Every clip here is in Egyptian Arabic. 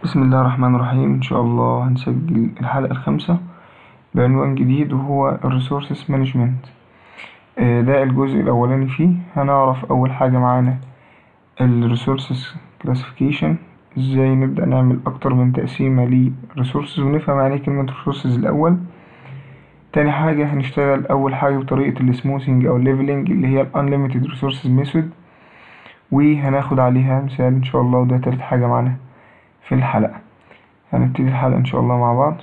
بسم الله الرحمن الرحيم إن شاء الله هنسجل الحلقة الخامسة بعنوان جديد وهو Resources Management آه، ده الجزء الأولاني فيه هنعرف أول حاجة معانا ال Resources Classification ازاي نبدأ نعمل أكتر من تقسيمة ل Resources ونفهم يعني إيه كلمة Resources الأول تاني حاجة هنشتغل أول حاجة بطريقة ال Smoothing أو Leveling اللي هي ال Unlimited Resources Method وهناخد عليها مثال إن شاء الله وده تالت حاجة معانا في الحلقة هنبتدي الحلقة إن شاء الله مع بعض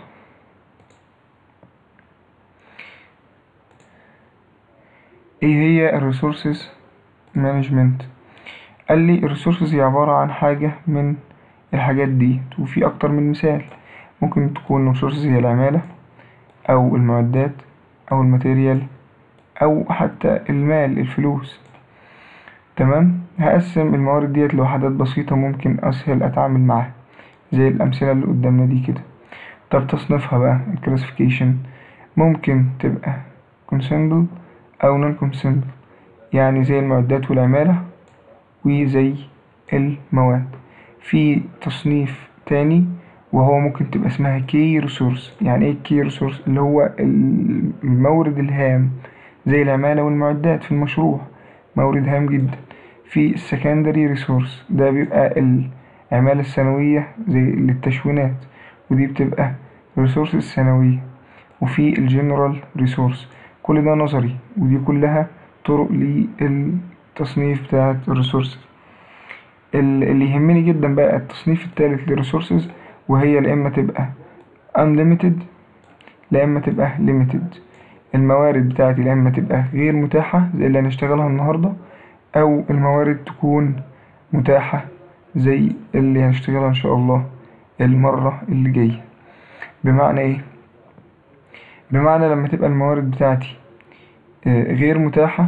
إيه هي ال Resources Management قال لي ال Resources هي عبارة عن حاجة من الحاجات دي وفي أكتر من مثال ممكن تكون Resources هي العمالة أو المعدات أو الماتيريال أو حتى المال الفلوس تمام هقسم الموارد ديت لوحدات بسيطة ممكن أسهل أتعامل معاها زي الأمثلة اللي قدامنا دي كده طب تصنيفها بقى الكلاسيفيكيشن ممكن تبقى consumable أو non consumable يعني زي المعدات والعمالة وزي المواد في تصنيف تاني وهو ممكن تبقى اسمها كي ريسورس يعني ايه كي ريسورس اللي هو المورد الهام زي العمالة والمعدات في المشروع مورد هام جدا في السكندري ريسورس ده بيبقى العمالة السنوية زي للتشوينات ودي بتبقى ريسورس سنوية وفي الجنرال ريسورس كل ده نظري ودي كلها طرق للتصنيف بتاعة الريسورسز اللي يهمني جدا بقى التصنيف التالت للريسورسز وهي لا اما تبقى unlimited لا اما تبقى limited الموارد بتاعتي لا اما تبقى غير متاحة زي اللي هنشتغلها النهاردة او الموارد تكون متاحة زي اللي هنشتغلها ان شاء الله المرة اللي جاية بمعنى ايه بمعنى لما تبقى الموارد بتاعتي غير متاحة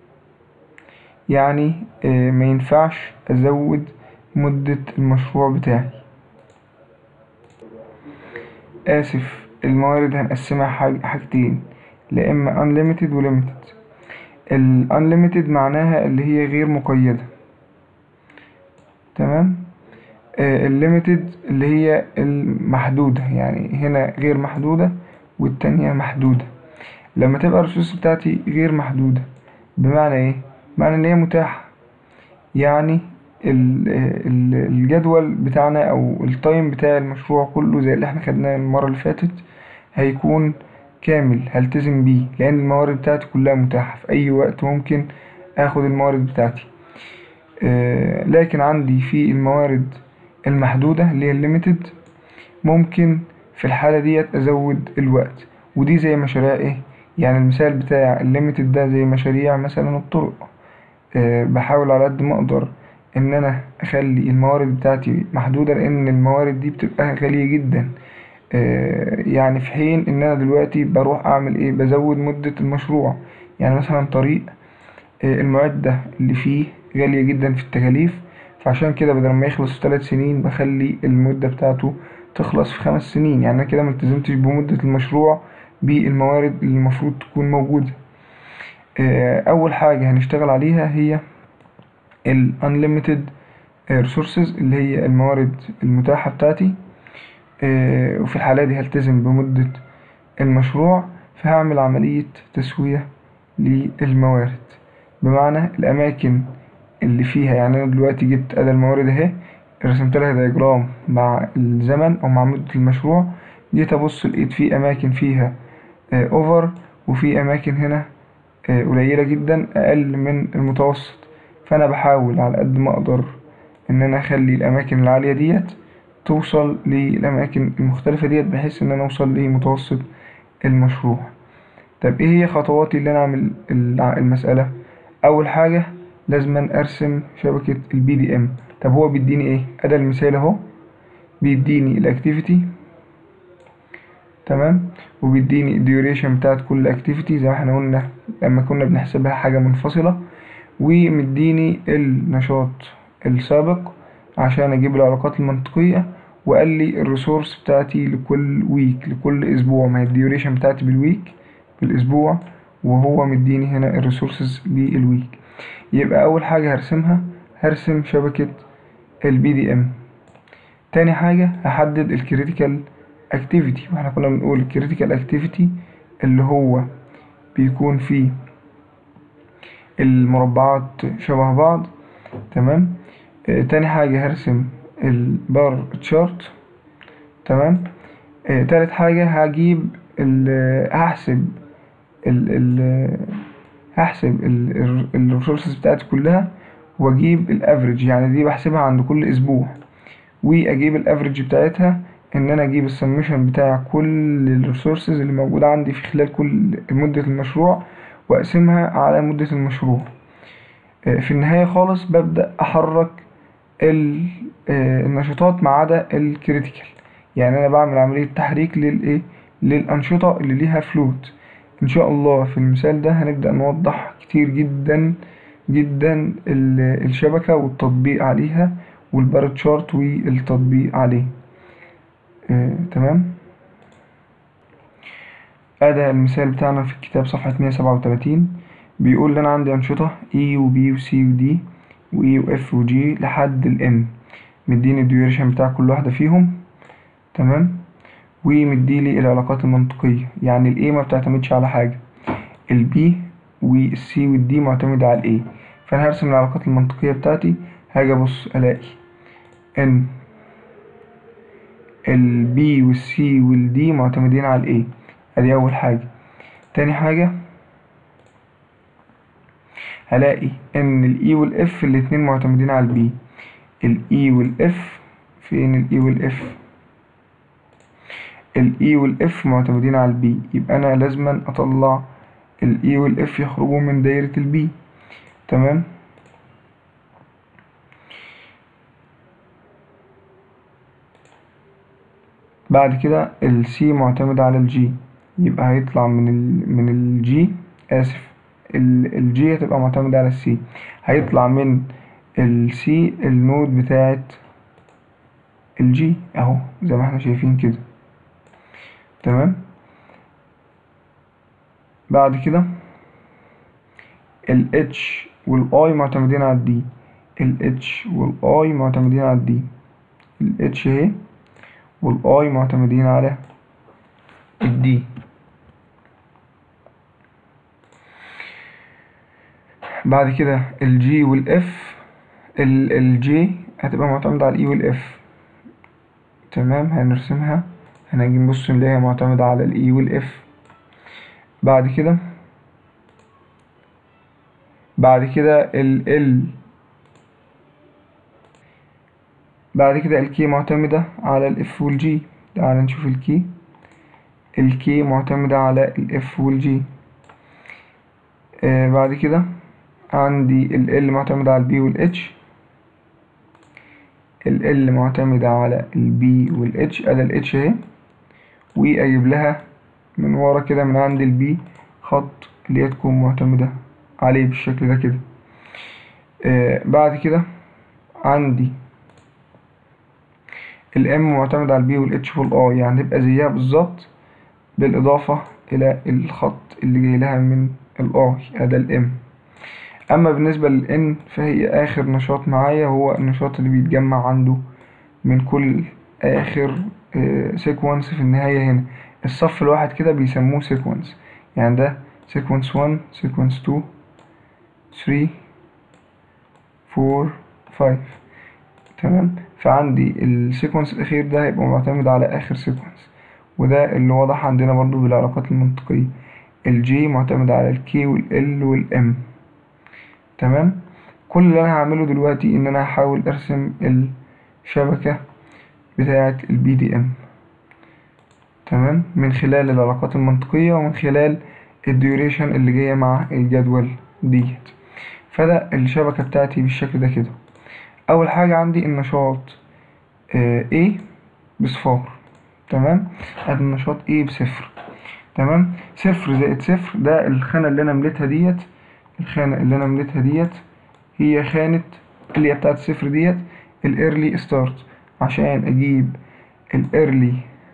يعني ما ينفعش ازود مدة المشروع بتاعي آسف الموارد هنقسمها حاج حاجتين لا إما unlimited و limited ال unlimited معناها اللي هي غير مقيدة تمام آه ال limited اللي هي المحدودة يعني هنا غير محدودة والتانية محدودة لما تبقى الريسورس بتاعتي غير محدودة بمعنى ايه معنى ان هي متاحة يعني الجدول بتاعنا او التايم بتاع المشروع كله زي اللي احنا خدناه المرة اللي فاتت هيكون كامل هلتزم بيه لان الموارد بتاعتي كلها متاحة في اي وقت ممكن اخد الموارد بتاعتي آه لكن عندي في الموارد المحدودة اللي هي الليميتد ممكن في الحالة ديت ازود الوقت ودي زي مشاريع ايه يعني المثال بتاع الليميتد ده زي مشاريع مثلا الطرق أه بحاول على قد ما اقدر ان انا اخلي الموارد بتاعتي محدودة لان الموارد دي بتبقى غالية جدا أه يعني في حين ان انا دلوقتي بروح اعمل ايه بزود مدة المشروع يعني مثلا طريق أه المعدة اللي فيه غالية جدا في التكاليف فعشان كده بدل ما يخلص في ثلاث سنين بخلي المدة بتاعته تخلص في خمس سنين يعني انا كده ملتزمتش بمدة المشروع بالموارد اللي المفروض تكون موجودة أول حاجة هنشتغل عليها هي ال unlimited resources اللي هي الموارد المتاحة بتاعتي وفي الحالة دي هلتزم بمدة المشروع فهعمل عملية تسوية للموارد بمعنى الأماكن اللي فيها يعني أنا دلوقتي جبت أداة الموارد أهي رسمت لها دياجرام مع الزمن أو مع مدة المشروع جيت أبص لقيت في أماكن فيها أوفر وفي أماكن هنا قليلة جدا أقل من المتوسط فأنا بحاول على قد ما أقدر إن أنا أخلي الأماكن العالية ديت توصل للأماكن المختلفة ديت بحيث إن أنا أوصل لمتوسط المشروع طب إيه هي خطواتي اللي أنا أعمل المسألة أول حاجة لازم أرسم شبكة البي دي إم طب هو بيديني إيه أدا المثال أهو بيديني الأكتيفيتي تمام وبيديني الديوريشن بتاعت كل اكتيفيتي زي ما احنا قلنا لما كنا بنحسبها حاجة منفصلة ومديني النشاط السابق عشان اجيب العلاقات المنطقية وقال لي الريسورس بتاعتي لكل ويك لكل اسبوع ما هي الديوريشن بتاعتي بالويك بالاسبوع وهو مديني هنا الريسورسز بالويك يبقى اول حاجة هرسمها هرسم شبكة البي دي ام تاني حاجة هحدد الكريتيكال اكتيفيتي واحنا كنا بنقول الكريتيكال اكتيفيتي اللي هو بيكون فيه المربعات شبه بعض تمام آه تاني حاجة هرسم البار تشارت تمام آه تالت حاجة هجيب ال- هحسب ال ال هحسب الريسورسز بتاعتي كلها واجيب الافريج يعني دي بحسبها عند كل اسبوع واجيب الافريج بتاعتها ان انا اجيب السمشن بتاع كل الريسورسز اللي موجودة عندي في خلال كل مدة المشروع واقسمها على مدة المشروع آه، في النهاية خالص ببدأ احرك ال- آه، النشاطات ما عدا الكريتيكال يعني انا بعمل عملية تحريك للايه للأنشطة اللي ليها فلوت ان شاء الله في المثال ده هنبدأ نوضح كتير جدا جدا ال- الشبكة والتطبيق عليها والبار تشارت والتطبيق عليه آه، تمام ادي المثال بتاعنا في الكتاب صفحة 137 بيقول لي انا عندي انشطة E و B و C و D و E و F و G لحد ال N مديني الديوريشن بتاع كل واحدة فيهم تمام ومديلي العلاقات المنطقية يعني ال A ما بتعتمدش على حاجة ال B وال C وال D معتمدة على ال A فأنا هرسم العلاقات المنطقية بتاعتي هاجي أبص ألاقي إن ال B وال C وال D معتمدين على ال A أدي أول حاجة تاني حاجة هلاقي إن ال E وال F الاتنين معتمدين على ال B ال E وال F فين ال E وال F ال E وال F معتمدين على ال B يبقى أنا لازما أطلع ال E وال F يخرجوا من دايرة ال B تمام بعد كده ال C معتمد على ال G يبقى هيطلع من ال من ال G آسف ال ال G هتبقى معتمدة على ال C هيطلع من ال C النود بتاعت ال G أهو زي ما احنا شايفين كده تمام بعد كده ال H وال I معتمدين على ال D ال H وال I معتمدين على ال D ال H اهي وال I معتمدين على ال D بعد كده ال G وال F ال ال J هتبقى معتمدة على ال E وال F تمام هنرسمها هنيجي نبص نلاقيها معتمدة على ال E وال F بعد كده بعد كده ال L بعد كده ال K معتمدة على ال F وال G تعال نشوف ال K ال K معتمدة على ال F وال G آه بعد كده عندي ال L معتمدة على ال B وال H ال L معتمدة على ال B وال H أدا ال H اهي وأجيب لها من ورا كده من عند ال B خط اللي هي تكون معتمدة عليه بالشكل ده كده آه بعد كده عندي ال M معتمد على ال B وال H وال I يعني تبقى زيها بالظبط بالإضافة إلى الخط اللي جاي لها من ال I أدا ال M أما بالنسبة لل N فهي آخر نشاط معايا هو النشاط اللي بيتجمع عنده من كل آخر سيكونس في النهاية هنا الصف الواحد كده بيسموه سيكونس يعني ده سيكونس 1 سيكونس 2 3 4 5 تمام فعندي السيكونس الأخير ده هيبقى معتمد على آخر سيكونس وده اللي واضح عندنا برضو بالعلاقات المنطقية الجي معتمد على الكي والال والام تمام كل اللي انا هعمله دلوقتي ان انا هحاول ارسم الشبكة بتاعة البي دي ام تمام من خلال العلاقات المنطقية ومن خلال الديوريشن اللي جاية مع الجدول ديت فده الشبكة بتاعتي بالشكل ده كده اول حاجة عندي النشاط آه A بصفار تمام ادي النشاط A بصفر تمام صفر زائد صفر ده الخانة اللي انا مليتها ديت الخانة اللي انا مليتها ديت هي خانة اللي هي بتاعت الصفر ديت الايرلي ستارت عشان اجيب الايرلي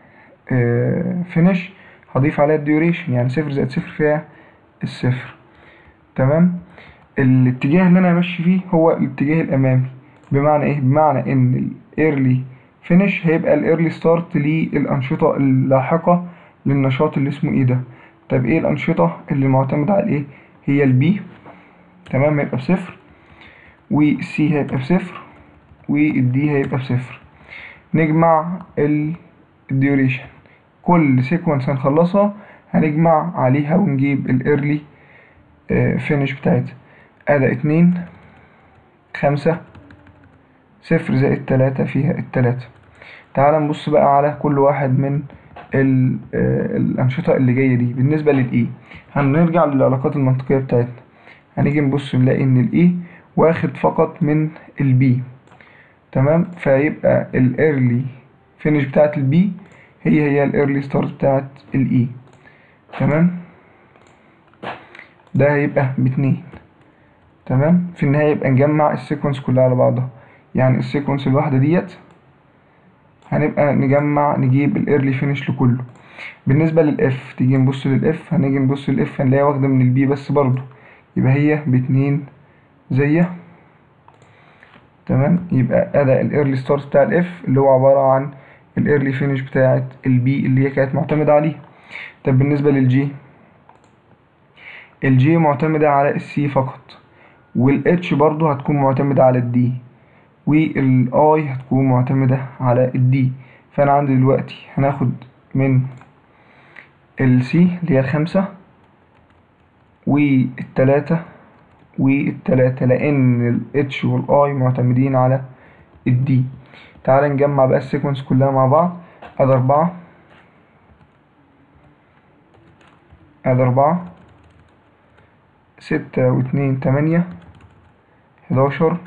فينش هضيف عليها الديوريشن يعني صفر زائد صفر فيها الصفر تمام الاتجاه اللي انا ماشي فيه هو الاتجاه الامامي بمعنى ايه بمعنى ان الايرلي فينش هيبقى الايرلي ستارت للانشطه اللاحقه للنشاط اللي اسمه ايه ده طب ايه الانشطه اللي معتمده على ايه هي البي تمام هيبقى بصفر والسي هيبقى بصفر والدي هيبقى بصفر نجمع الديوريشن كل سيكونس هنخلصها هنجمع عليها ونجيب الايرلي فينش بتاعتها ادي اتنين خمسة صفر زائد تلاتة فيها التلاتة تعال نبص بقى على كل واحد من ال- آه، الأنشطة اللي جاية دي بالنسبة للإي هنرجع للعلاقات المنطقية بتاعتنا هنيجي نبص نلاقي إن الإي واخد فقط من البي تمام فيبقى الايرلي فينش بتاعت البي هي هي الايرلي ستارت بتاعت الاي تمام ده هيبقى باتنين تمام في النهاية يبقى نجمع السيكونس كلها على بعضها يعني السيكونس الواحدة ديت هنبقى نجمع نجيب الايرلي فينش لكله بالنسبة للاف تيجي نبص للاف هنيجي نبص للاف هنلاقيها واخدة من البي بس برضو يبقى هي باتنين زيه تمام يبقى اداء الايرلي ستارت بتاع الاف اللي هو عبارة عن الايرلي فينش بتاعت البي اللي هي كانت معتمدة عليه طب بالنسبة للجي الجي معتمدة على السي فقط والاتش برضو هتكون معتمدة على الدي والاي هتكون معتمدة على الدي فانا عندي دلوقتي هناخد من السي اللي هي الخمسة والتلاتة والتلاتة لأن ال H وال I معتمدين على ال D تعال نجمع بقى السيكونس كلها مع بعض أدي أربعة أدي أربعة ستة واتنين تمانية حداشر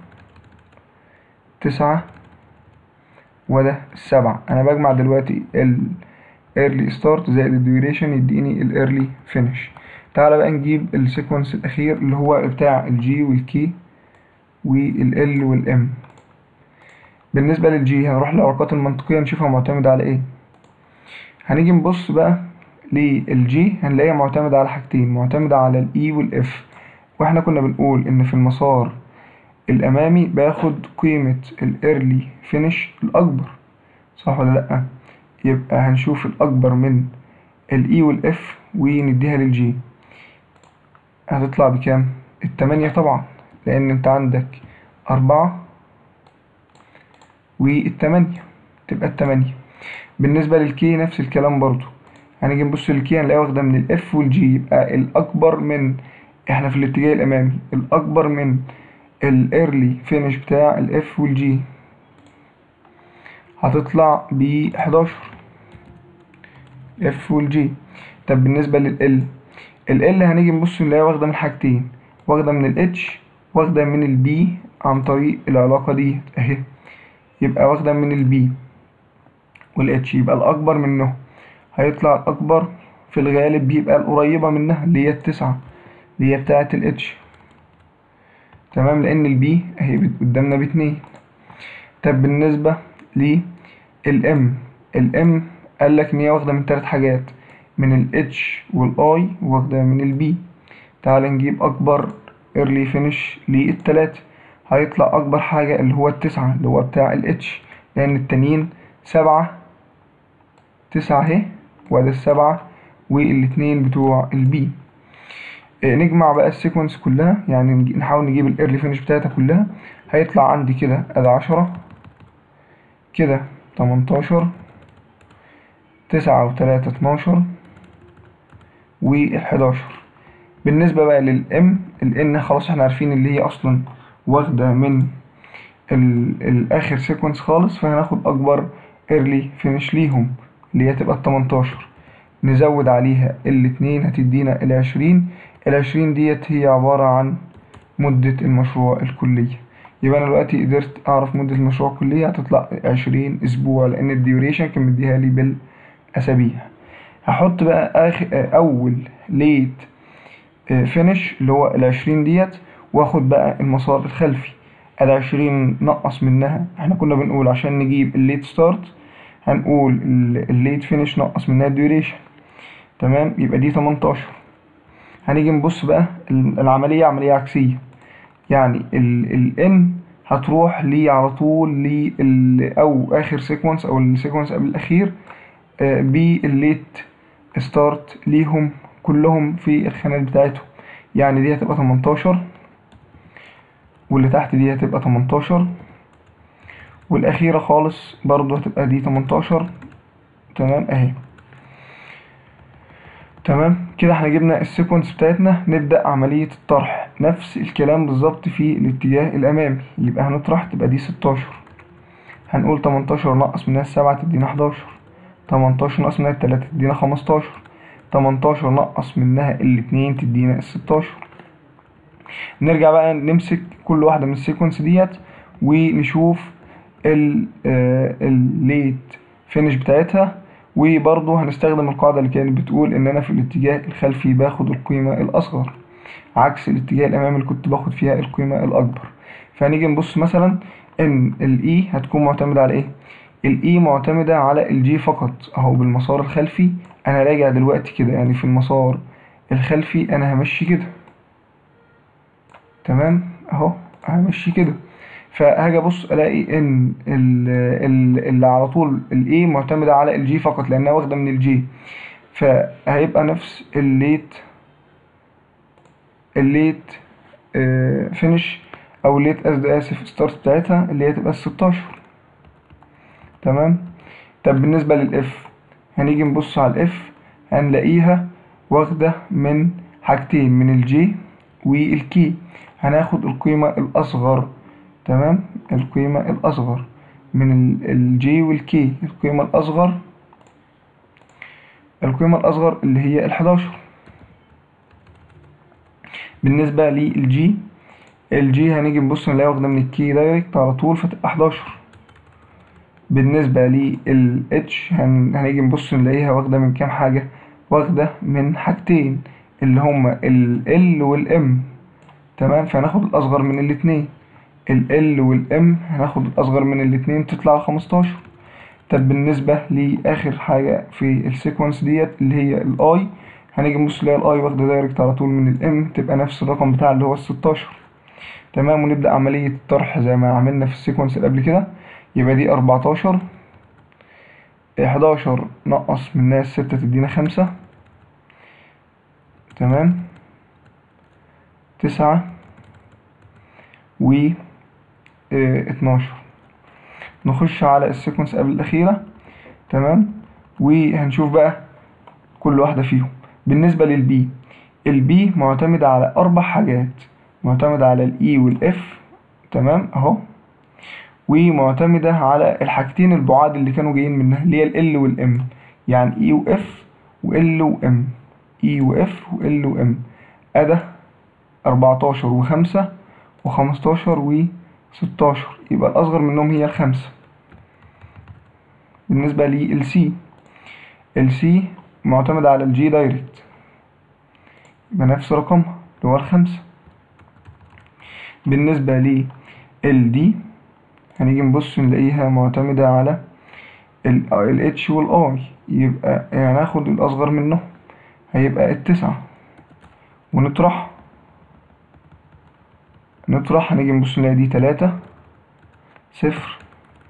تسعة وده السبعة أنا بجمع دلوقتي ال early start زائد ال duration يديني ال early finish تعالى بقى نجيب السيكونس الأخير اللي هو بتاع الجي والكي والال والام بالنسبة للجي هنروح للعلاقات المنطقية نشوفها معتمدة على ايه هنيجي نبص بقى للجي هنلاقيها معتمدة على حاجتين معتمدة على الاي والاف واحنا كنا بنقول ان في المسار الامامي باخد قيمة الايرلي فينش الاكبر صح ولا لأ يبقى هنشوف الاكبر من الاي والاف ونديها للجي هتطلع بكام التمانية طبعا لان انت عندك اربعة والتمانية تبقى التمانية بالنسبة للكي نفس الكلام برضو هنيجي نبص للكي هنلاقيها واخدة من الاف والجي يبقى الاكبر من احنا في الاتجاه الامامي الاكبر من الايرلي فينش بتاع الاف والجي هتطلع ب 11 اف والجي طب بالنسبة لل ال ال هنيجي نبص نلاقيها واخدة من حاجتين واخدة من ال H واخدة من ال B عن طريق العلاقة دي اهي يبقى واخدة من ال B وال H يبقى الأكبر منه هيطلع الأكبر في الغالب بيبقى القريبة منها اللي هي التسعة اللي هي بتاعة ال H تمام لأن ال B اهي بت- قدامنا باتنين طب بالنسبة لل M ال M قالك إن هي واخدة من تلات حاجات من ال H وال I واخدة من ال B تعال نجيب أكبر early finish للتلاتة هيطلع أكبر حاجة اللي هو التسعة اللي هو بتاع ال H لأن التانيين سبعة تسعة اهي وادي السبعة والاتنين بتوع ال B إيه، نجمع بقى السيكونس كلها يعني نجي- نحاول نجيب الايرلي فينش بتاعتها كلها هيطلع عندي كده ادي عشرة كده تمنتاشر تسعة وتلاتة اتناشر والحداشر بالنسبة بقى للام الان خلاص احنا عارفين اللي هي اصلا واخدة من ال- الاخر سيكونس خالص فهناخد اكبر ايرلي فينش ليهم اللي هي تبقى التمنتاشر نزود عليها الاتنين هتدينا العشرين العشرين ديت هي عبارة عن مدة المشروع الكلية يبقى أنا دلوقتي قدرت أعرف مدة المشروع الكلية هتطلع عشرين أسبوع لأن الديوريشن كان مديها لي بالأسابيع هحط بقى آخر أول ليت فينش اللي هو العشرين ديت واخد بقى المسار الخلفي العشرين نقص منها احنا كنا بنقول عشان نجيب الليت ستارت هنقول ال- الليت فينش نقص منها الديوريشن تمام يبقى دي 18 هنيجي نبص بقى ال- العملية عملية عكسية يعني ال ال n هتروح لي على طول لل او اخر سيكونس او السيكونس قبل الاخير آه، بالليت ستارت ليهم كلهم في الخانات بتاعتهم يعني دي هتبقى 18 واللي تحت دي هتبقى 18 والاخيرة خالص برضو هتبقى دي 18 تمام اهي تمام كده احنا جبنا السيكونس بتاعتنا نبدأ عملية الطرح نفس الكلام بالظبط في الاتجاه الأمامي يبقى هنطرح تبقى دي 16 هنقول 18 نقص منها السبعة تدينا 11 18 نقص منها التلاتة تدينا 15 18 نقص منها الاتنين تدينا الستاشر نرجع بقى نمسك كل واحدة من السيكونس ديت ونشوف الليت فينش بتاعتها وبرضه هنستخدم القاعدة اللي كانت بتقول إن أنا في الاتجاه الخلفي باخد القيمة الأصغر عكس الاتجاه الأمامي اللي كنت باخد فيها القيمة الأكبر فهنيجي نبص مثلا إن الإي هتكون معتمدة على إيه؟ الإي معتمدة على الجي فقط أهو بالمسار الخلفي أنا راجع دلوقتي كده يعني في المسار الخلفي أنا همشي كده تمام أهو همشي كده فهاجي ابص الاقي ان ال- ال- اللي على طول الاي معتمده على الجي فقط لانها واخده من الجي فهيبقى نفس الليت الليت فينش او الليت قصد اسف ستارت بتاعتها اللي هي تبقى الستاشر تمام طب بالنسبه للاف هنيجي نبص على الاف هنلاقيها واخده من حاجتين من الجي والكي هناخد القيمه الاصغر تمام القيمة الأصغر من الجي والكي القيمة الأصغر القيمة الأصغر اللي هي الحداشر بالنسبة للجي الجي هنيجي نبص نلاقي واخدة من الكي دايركت على طول فتبقى حداشر بالنسبة للاتش هنيجي نبص نلاقيها واخدة من كام حاجة واخدة من حاجتين اللي هما ال L والام تمام فهناخد الأصغر من الاتنين ال L وال M هناخد الأصغر من الاتنين تطلع خمستاشر طب بالنسبة لآخر حاجة في السيكونس ديت اللي هي ال I هنيجي نبص نلاقي ال I واخدة دايركت على طول من ال M تبقى نفس الرقم بتاع اللي هو الستاشر تمام ونبدأ عملية الطرح زي ما عملنا في السيكونس اللي قبل كده يبقى دي أربعتاشر حداشر نقص منها الستة تدينا خمسة تمام تسعة و اه اتناشر نخش على السيكونس قبل الأخيرة تمام وهنشوف بقى كل واحدة فيهم بالنسبة للبي البي معتمدة على أربع حاجات معتمدة على الإي والإف تمام أهو ومعتمدة على الحاجتين البعاد اللي كانوا جايين منها اللي هي ال L وال M يعني E و F و L و M E و F و L و M أدا أربعتاشر وخمسة وخمستاشر وستاشر يبقى الأصغر منهم هي الخمسة بالنسبة لل C ال C معتمدة على الجي دايركت يبقى نفس رقمها اللي هو الخمسة بالنسبة لل D هنيجي نبص نلاقيها معتمدة على ال ال H وال I يبقى هناخد الأصغر منهم هيبقى التسعة ونطرح نطرح هنيجي نبص نلاقي دي تلاتة صفر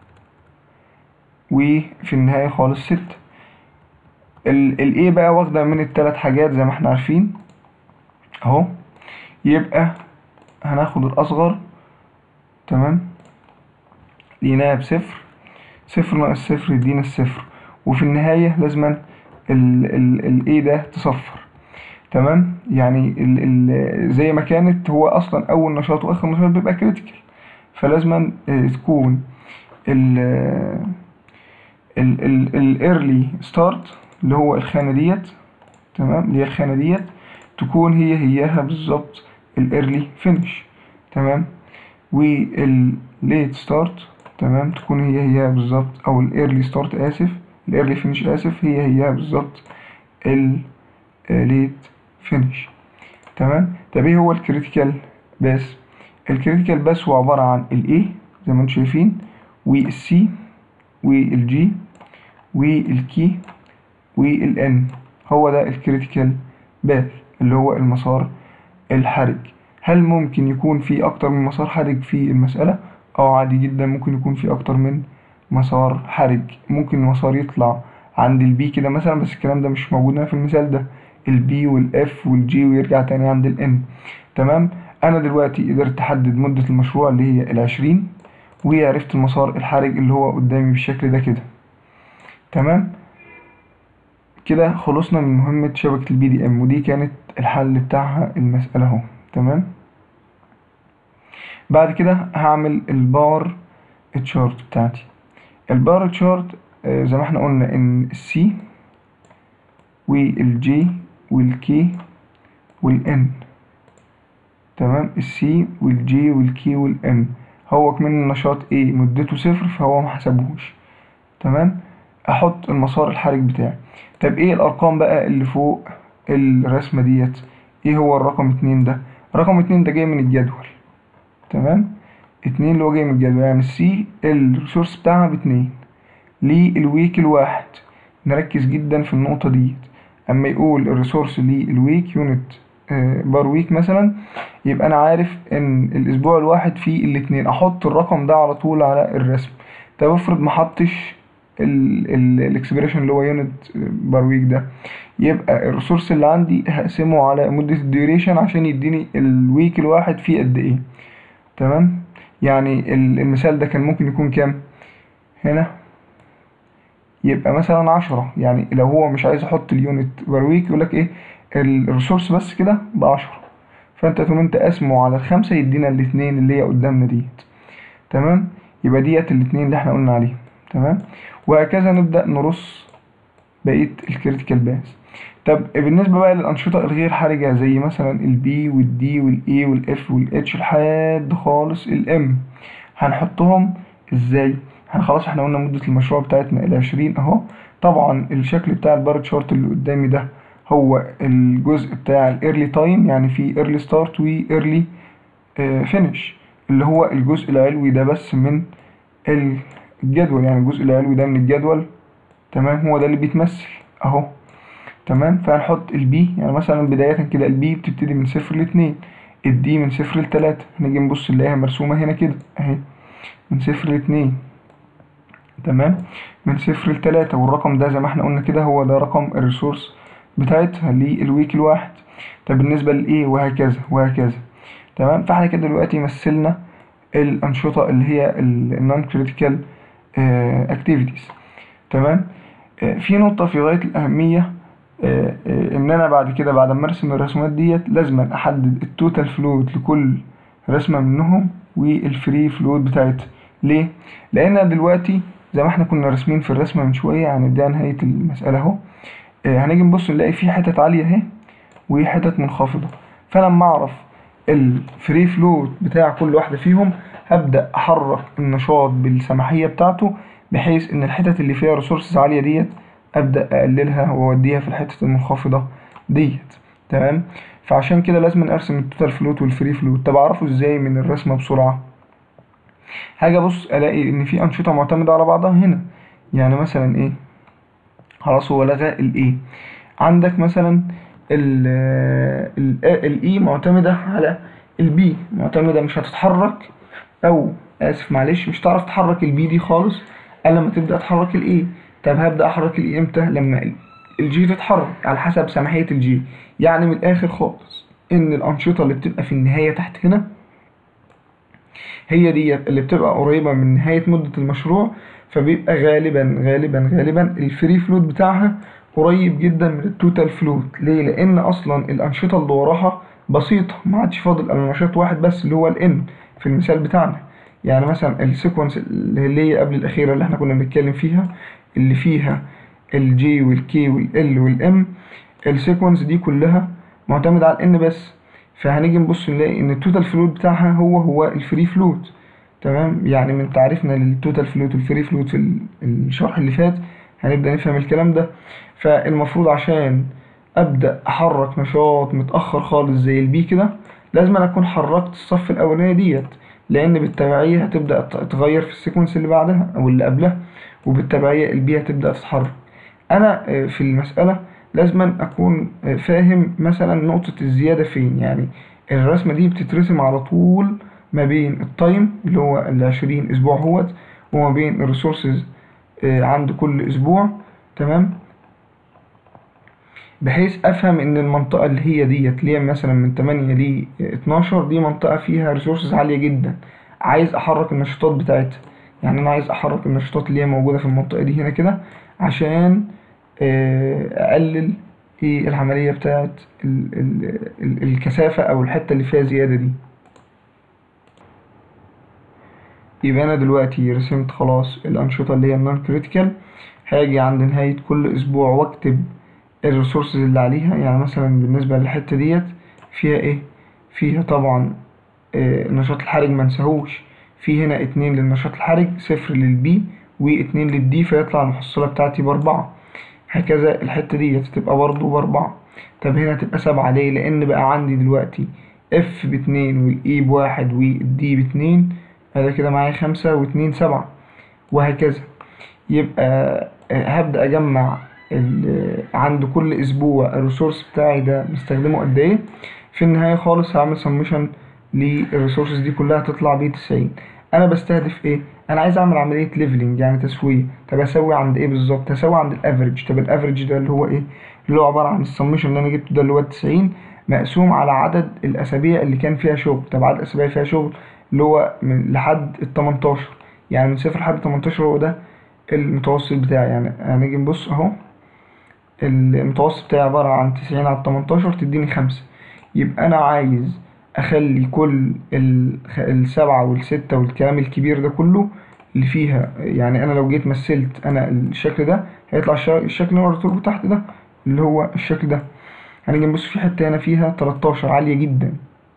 وفي النهاية خالص ستة ال ال A بقى واخدة من التلات حاجات زي ما احنا عارفين اهو يبقى هناخد الأصغر تمام لقيناها بصفر صفر ناقص صفر يدينا الصفر وفي النهاية لازما ال ال ال A ده تصفر تمام يعني ال ال زي ما كانت هو أصلا أول نشاط وآخر نشاط بيبقى كريتيكال فلازما تكون ال ال ال الايرلي ستارت اللي هو الخانة ديت تمام اللي هي الخانة ديت تكون هي هياها بالظبط الايرلي فينش تمام والليت ستارت تمام تكون هي هي بالظبط او الايرلي ستارت اسف الايرلي فينش اسف هي هي بالظبط الليت فينش تمام طب ايه هو الكريتيكال باس الكريتيكال باس هو عبارة عن الاي زي ما انتم شايفين والسي والجي والكي والان هو ده الكريتيكال باث اللي هو المسار الحرج هل ممكن يكون في اكتر من مسار حرج في المسألة اه عادي جدا ممكن يكون في اكتر من مسار حرج ممكن المسار يطلع عند البي كده مثلا بس الكلام ده مش موجود هنا في المثال ده البي والاف والجي ويرجع تاني عند الان تمام انا دلوقتي قدرت احدد مدة المشروع اللي هي العشرين وعرفت المسار الحرج اللي هو قدامي بالشكل ده كده تمام كده خلصنا من مهمة شبكة البي دي ام ودي كانت الحل بتاعها المسألة اهو تمام بعد كده هعمل البار تشارت بتاعتي البار تشارت آه، زي ما احنا قلنا ان السي والجي والكي والان تمام السي والجي والكي والان هو كمان النشاط A مدته صفر فهو محسبهوش تمام احط المسار الحرج بتاعي طب ايه الارقام بقى اللي فوق الرسمة ديت ايه هو الرقم اتنين ده رقم اتنين ده جاي من الجدول تمام اتنين اللي هو جاي من الجدول يعني السي الريسورس بتاعها باتنين للويك الواحد نركز جدا في النقطة ديت اما يقول الريسورس للويك يونت بار ويك مثلا يبقى انا عارف ان الاسبوع الواحد فيه الاتنين احط الرقم ده على طول على الرسم طب افرض ما حطش الاكسبريشن اللي هو يونت بار ويك ده يبقى الريسورس اللي عندي هقسمه على مدة الديوريشن عشان يديني الويك الواحد فيه قد ايه تمام يعني ال- المثال ده كان ممكن يكون كام هنا يبقى مثلا عشرة يعني لو هو مش عايز يحط اليونت بار ويك يقولك ايه الريسورس بس كده بعشرة فانت تقوم انت قاسمه على الخمسة يدينا الاتنين اللي هي قدامنا ديت تمام يبقى ديت الاتنين اللي احنا قلنا عليهم تمام وهكذا نبدأ نرص بقية الكريتيكال باس طب بالنسبة بقى للأنشطة الغير حرجة زي مثلا البي والدي والاي والاف والاتش لحد خالص الام هنحطهم ازاي؟ احنا خلاص احنا قلنا مدة المشروع بتاعتنا العشرين اهو طبعا الشكل بتاع البار تشارت اللي قدامي ده هو الجزء بتاع الايرلي تايم يعني في ايرلي ستارت وايرلي فينش اللي هو الجزء العلوي ده بس من الجدول يعني الجزء العلوي ده من الجدول تمام هو ده اللي بيتمثل اهو تمام فهنحط البي يعني مثلا بداية كده البي بتبتدي من صفر لاتنين الدي من صفر لتلاتة هنيجي نبص نلاقيها مرسومة هنا كده اهي من صفر لاتنين تمام من صفر لتلاتة والرقم ده زي ما احنا قلنا كده هو ده رقم الريسورس بتاعتها للويك الواحد طب بالنسبة لإيه وهكذا وهكذا تمام فاحنا كده دلوقتي مثلنا الأنشطة اللي هي النون كريتيكال اكتيفيتيز تمام آه، في نقطة في غاية الأهمية آه، آه، إن أنا بعد كده بعد ما أرسم الرسومات ديت لازم أحدد التوتال فلوت لكل رسمة منهم والفري فلوت بتاعتها ليه؟ لأن أنا دلوقتي زي ما احنا كنا راسمين في الرسمة من شوية هنبدأ نهاية المسألة أهو آه، هنيجي نبص نلاقي في حتت عالية اهي وحتت منخفضة فلما أعرف الفري فلوت بتاع كل واحدة فيهم هبدأ أحرك النشاط بالسماحية بتاعته بحيث إن الحتت اللي فيها ريسورسز عالية ديت أبدأ أقللها وأوديها في الحتت المنخفضة ديت تمام فعشان كده لازم أرسم التوتال فلوت والفري فلوت طب أعرفه إزاي من الرسمة بسرعة هاجي أبص ألاقي إن في أنشطة معتمدة على بعضها هنا يعني مثلا إيه خلاص هو لغى الاي عندك مثلا ال ال الاي معتمدة على البي معتمدة مش هتتحرك او اسف معلش مش هتعرف تحرك البي دي خالص الا لما تبدأ تحرك الاي طب هبدأ احرك الاي امتى لما الجي تتحرك على حسب سماحية الجي يعني من الاخر خالص ان الانشطة اللي بتبقى في النهاية تحت هنا هي ديت اللي بتبقى قريبة من نهاية مدة المشروع فبيبقى غالبا غالبا غالبا الفري فلوت بتاعها قريب جدا من التوتال فلوت ليه لان اصلا الانشطه اللي وراها بسيطه ما عادش فاضل الا نشاط واحد بس اللي هو الان في المثال بتاعنا يعني مثلا السيكونس اللي هي قبل الاخيره اللي احنا كنا بنتكلم فيها اللي فيها الجي والكي والال والام السيكونس دي كلها معتمده على الان بس فهنيجي نبص نلاقي ان التوتال فلوت بتاعها هو هو الفري فلوت تمام يعني من تعريفنا للتوتال فلوت والفري فلوت في ال- الشرح اللي فات هنبدأ نفهم الكلام ده فالمفروض عشان أبدأ أحرك نشاط متأخر خالص زي البي كده لازم أنا أكون حركت الصف الأولانية ديت لأن بالتبعية هتبدأ ت- تغير في السيكونس اللي بعدها أو اللي قبلها وبالتبعية البي هتبدأ تتحرك أنا آه، في المسألة لازم أكون آه، فاهم مثلا نقطة الزيادة فين يعني الرسمة دي بتترسم على طول ما بين التايم اللي هو العشرين اسبوع هوت وما بين الريسورسز عند كل اسبوع تمام بحيث افهم ان المنطقة اللي هي ديت اللي هي مثلا من 8 ل 12 دي منطقة فيها ريسورسز عالية جدا عايز احرك النشاطات بتاعتها يعني انا عايز احرك النشاطات اللي هي موجودة في المنطقة دي هنا كده عشان اقلل ايه العملية بتاعت ال ال ال الكثافة او الحتة اللي فيها زيادة دي يبقى انا دلوقتي رسمت خلاص الانشطة اللي هي النون كريتيكال هاجي عند نهاية كل اسبوع واكتب الريسورسز اللي عليها يعني مثلا بالنسبة للحتة ديت فيها ايه فيها طبعا آه نشاط الحرج منساهوش في هنا اتنين للنشاط الحرج صفر للبي واتنين للدي فيطلع المحصلة بتاعتي باربعة هكذا الحتة ديت تبقى برضو باربعة طب هنا تبقى سبعة ليه لأن بقى عندي دلوقتي اف باتنين والاي بواحد والدي باتنين هذا كده معايا خمسة واتنين سبعة وهكذا يبقى هبدأ أجمع عند كل أسبوع الريسورس بتاعي ده مستخدمه قد إيه في النهاية خالص هعمل سمشن للريسورسز دي كلها تطلع بيه تسعين أنا بستهدف إيه؟ أنا عايز أعمل عملية ليفلنج يعني تسوية طب أسوي عند إيه بالظبط؟ هسوي عند الأفريج طب الأفريج ده اللي هو إيه؟ اللي هو عبارة عن السمشن اللي أنا جبته ده اللي هو التسعين مقسوم على عدد الأسابيع اللي كان فيها شغل طب عدد الأسابيع فيها شغل اللي هو من لحد ال 18 يعني من صفر لحد 18 هو ده المتوسط بتاعي يعني هنيجي نبص اهو المتوسط بتاعي عبارة عن 90 على 18 تديني خمسة يبقى أنا عايز أخلي كل السبعة والستة والكلام الكبير ده كله اللي فيها يعني أنا لو جيت مثلت أنا الشكل ده هيطلع الشكل اللي وريته تحت ده اللي هو الشكل ده هنيجي نبص في حتة هنا فيها 13 عالية جدا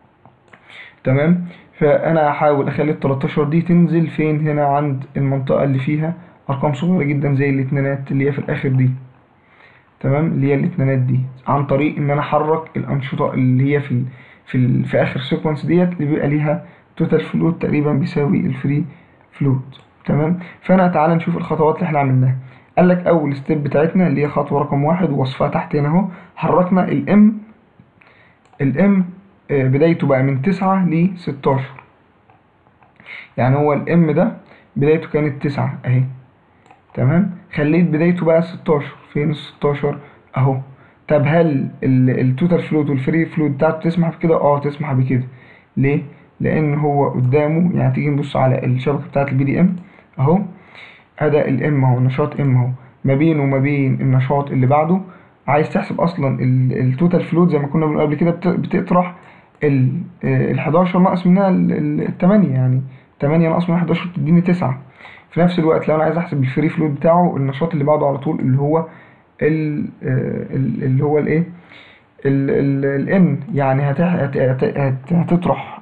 تمام فانا هحاول اخلي ال 13 دي تنزل فين هنا عند المنطقة اللي فيها ارقام صغيرة جدا زي الاتنينات اللي هي في الاخر دي تمام اللي هي الاتنينات دي عن طريق ان انا احرك الانشطة اللي هي في ال في ال في اخر سيكونس ديت اللي بيبقى ليها توتال فلوت تقريبا بيساوي الفري فلوت تمام فانا تعالى نشوف الخطوات اللي احنا عملناها قال لك اول ستيب بتاعتنا اللي هي خطوة رقم واحد ووصفها تحت هنا اهو حركنا الام الام بدايته بقى من تسعة لستاشر يعني هو الام ده بدايته كانت تسعة اهي تمام خليت بدايته بقى ستاشر فين الستاشر اهو طب هل التوتال فلوت والفري فلوت بتاعته تسمح بكده اه تسمح بكده ليه لان هو قدامه يعني تيجي نبص على الشبكه بتاعه البي دي ام اهو اداء الام اهو نشاط ام اهو ما بينه وما بين النشاط اللي بعده عايز تحسب اصلا التوتال فلوت زي ما كنا بنقول قبل كده بتطرح ال 11 ناقص منها ال 8 يعني 8 ناقص منها 11 تديني 9 في نفس الوقت لو انا عايز احسب الفري فلوت بتاعه النشاط اللي بعده على طول اللي هو ال اللي هو الايه الان يعني هتطرح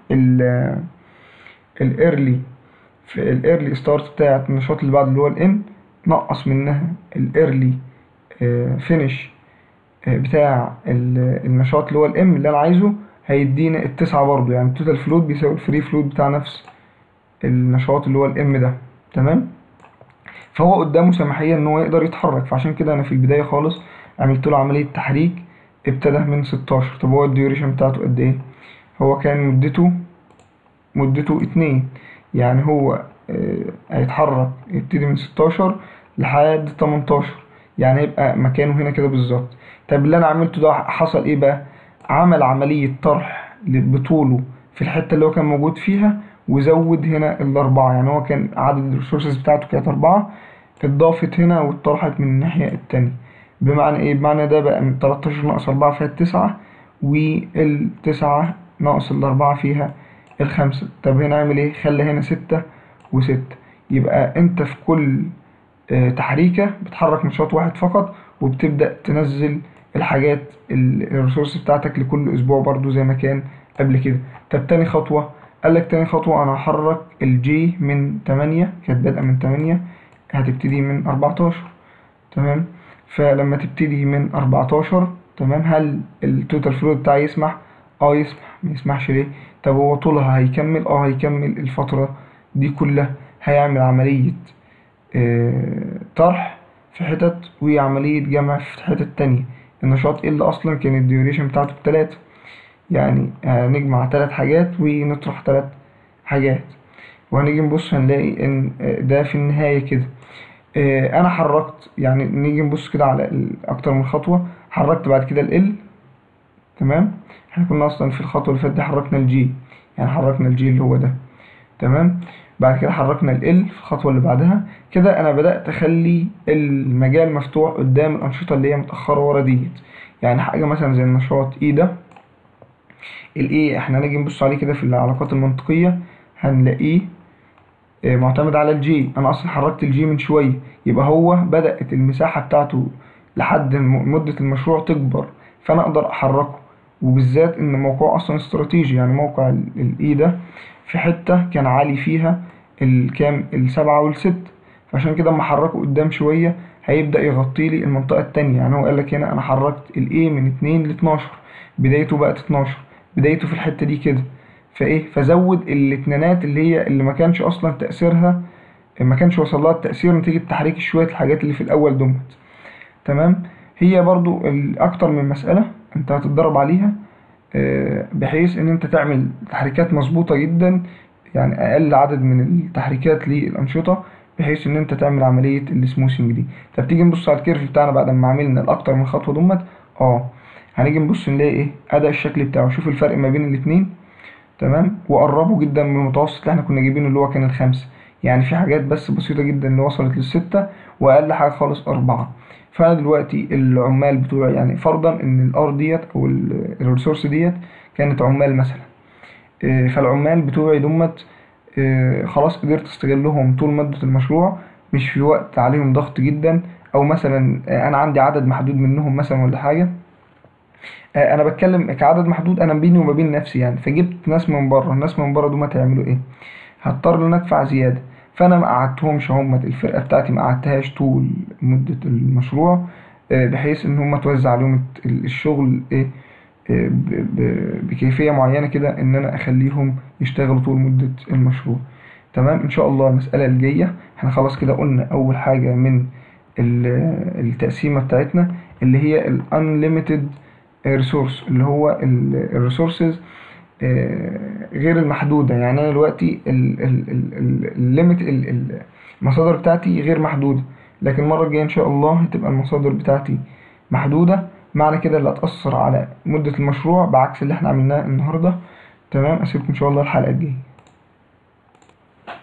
الايرلي في الايرلي ستارت بتاعت النشاط اللي بعده اللي هو الان نقص منها الايرلي فينش بتاع النشاط اللي هو الام اللي انا عايزه هيدينا التسعة برضو يعني التوتال فلوت بيساوي الفري فلوت بتاع نفس النشاط اللي هو الام ده تمام فهو قدامه سماحية ان هو يقدر يتحرك فعشان كده انا في البداية خالص عملت له عملية تحريك ابتدى من 16 طب هو الديوريشن بتاعته قد ايه هو كان مدته مدته اتنين يعني هو اه هيتحرك يبتدي من 16 لحد 18 يعني هيبقى مكانه هنا كده بالظبط طب اللي انا عملته ده حصل ايه بقى عمل عملية طرح بطوله في الحتة اللي هو كان موجود فيها وزود هنا الأربعة يعني هو كان عدد الريسورسز بتاعته كانت أربعة اتضافت هنا واتطرحت من الناحية التانية بمعنى ايه؟ بمعنى ده بقى من 13 ناقص أربعة فيها التسعة والتسعة ناقص الأربعة فيها الخمسة طب هنا اعمل ايه؟ خلي هنا ستة وستة يبقى انت في كل تحريكة بتحرك نشاط واحد فقط وبتبدأ تنزل الحاجات الريسورس بتاعتك لكل اسبوع برضو زي ما كان قبل كده طب تاني خطوة قال لك تاني خطوة انا هحرك الجي من 8 كانت بادئة من 8 هتبتدي من 14 تمام فلما تبتدي من 14 تمام هل التوتال فلو بتاعي يسمح اه يسمح ما يسمحش ليه طب هو طولها هيكمل اه هيكمل الفترة دي كلها هيعمل عملية اه طرح في حتت وعملية جمع في حتت تانية النشاط اللي اصلا كان الديوريشن بتاعته بتلاتة يعني هنجمع تلات حاجات ونطرح تلات حاجات وهنيجي نبص هنلاقي ان ده في النهاية كده آه، انا حركت يعني نيجي نبص كده على ال- اكتر من خطوة حركت بعد كده ال تمام احنا كنا اصلا في الخطوة اللي فاتت دي حركنا الجي يعني حركنا الجي اللي هو ده تمام بعد كده حركنا ال في الخطوة اللي بعدها كده انا بدأت اخلي المجال مفتوح قدام الانشطة اللي هي متأخرة ورا ديت يعني حاجة مثلا زي النشاط اي ده الايه احنا هنيجي نبص عليه كده في العلاقات المنطقية هنلاقيه آه، معتمد على الجي انا اصلا حركت الجي من شوية يبقى هو بدأت المساحة بتاعته لحد م- مدة المشروع تكبر فانا اقدر احركه وبالذات ان موقعه اصلا استراتيجي يعني موقع الاي ده في حتة كان عالي فيها الكام السبعة والست فعشان كده اما احركه قدام شوية هيبدأ يغطي لي المنطقة التانية يعني هو قال لك هنا انا حركت الاي من اتنين لاتناشر بدايته بقت اتناشر بدايته في الحتة دي كده فايه فزود الاتنينات اللي هي اللي ما كانش اصلا تأثيرها ما كانش وصل لها التأثير نتيجة تحريك شوية الحاجات اللي في الأول دمت تمام هي برضو ال- أكتر من مسألة أنت هتتدرب عليها آه، بحيث إن أنت تعمل تحريكات مظبوطة جدا يعني أقل عدد من التحريكات للأنشطة بحيث إن أنت تعمل عملية السموثنج دي طب تيجي نبص على الكيرف بتاعنا بعد ما عملنا الأكتر من خطوة دمت اه هنيجي نبص نلاقي إيه أداء الشكل بتاعه شوف الفرق ما بين الاتنين تمام وقربوا جدا من المتوسط اللي احنا كنا جايبينه اللي هو كان الخمسة يعني في حاجات بس بسيطة جدا اللي وصلت للستة وأقل حاجة خالص أربعة فأنا دلوقتي العمال بتوعي يعني فرضا إن الأر ديت أو ال- الريسورس ديت كانت عمال مثلا آه، فالعمال بتوعي دمت آه، خلاص قدرت استغلهم طول مدة المشروع مش في وقت عليهم ضغط جدا أو مثلا آه، أنا عندي عدد محدود منهم مثلا ولا حاجة آه، انا بتكلم كعدد محدود انا بيني وما بين نفسي يعني فجبت ناس من بره الناس من بره دول هيعملوا ايه هضطر ان أنا ادفع زياده فانا ما قعدتهمش هم الفرقه بتاعتي ما قعدتهاش طول مده المشروع آه، بحيث ان هم توزع عليهم الت- الشغل ايه آه، ب- ب- بكيفيه معينه كده ان انا اخليهم يشتغلوا طول مده المشروع تمام ان شاء الله المساله الجايه احنا خلاص كده قلنا اول حاجه من ال- التقسيمه بتاعتنا اللي هي ال unlimited ريسورس اللي هو الريسورسز غير المحدودة يعني أنا دلوقتي الليميت المصادر بتاعتي غير محدودة لكن المرة الجاية إن شاء الله هتبقى المصادر بتاعتي محدودة معنى كده اللي هتأثر على مدة المشروع بعكس اللي احنا عملناه النهاردة تمام أسيبكم إن شاء الله الحلقة الجاية